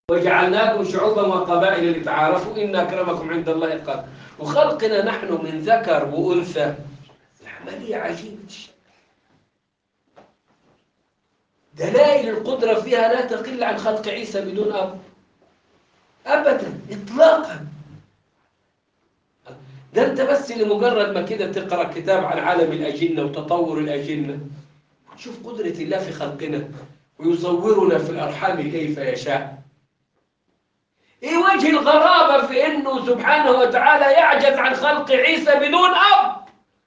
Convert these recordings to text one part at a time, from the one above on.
وجعلناكم شعوبا وقبائل لتعارفوا إن أكرمكم عند الله قال وخلقنا نحن من ذكر وأنثى عملية عجيبة الشكل دلائل القدرة فيها لا تقل عن خلق عيسى بدون أب أبدا إطلاقا ده أنت بس لمجرد ما كده تقرأ كتاب عن عالم الأجنة وتطور الأجنة شوف قدرة الله في خلقنا ويصورنا في الأرحام كيف يشاء ايه وجه الغرابة في انه سبحانه وتعالى يعجز عن خلق عيسى بدون اب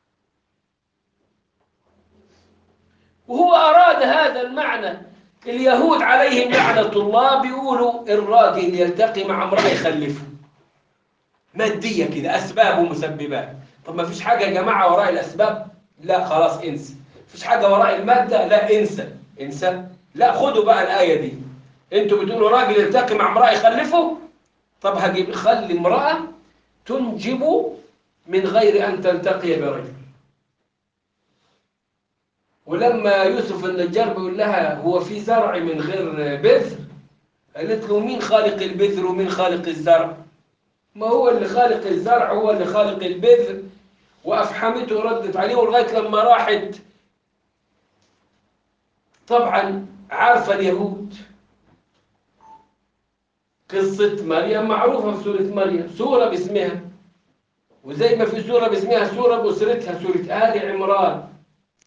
وهو اراد هذا المعنى اليهود عليهم لعنة الله بيقولوا الراجل يلتقي مع امرأة يخلفه مادية كده اسباب ومسببات طب ما فيش حاجة يا جماعة وراء الاسباب لا خلاص انسى فيش حاجة وراء المادة لا انسى انسى لا خدوا بقى الآية دي انتوا بتقولوا راجل يلتقي مع امرأة يخلفه طب هجيب خلي امرأة تنجب من غير أن تلتقي برجل ولما يوسف النجار بيقول لها هو في زرع من غير بذر قالت له مين خالق البذر ومين خالق الزرع ما هو اللي خالق الزرع هو اللي خالق البذر وأفحمته ردت عليه لغاية لما راحت طبعا عارفة اليهود قصة مريم معروفة في سورة مريم سورة باسمها وزي ما في سورة باسمها سورة بأسرتها سورة آل عمران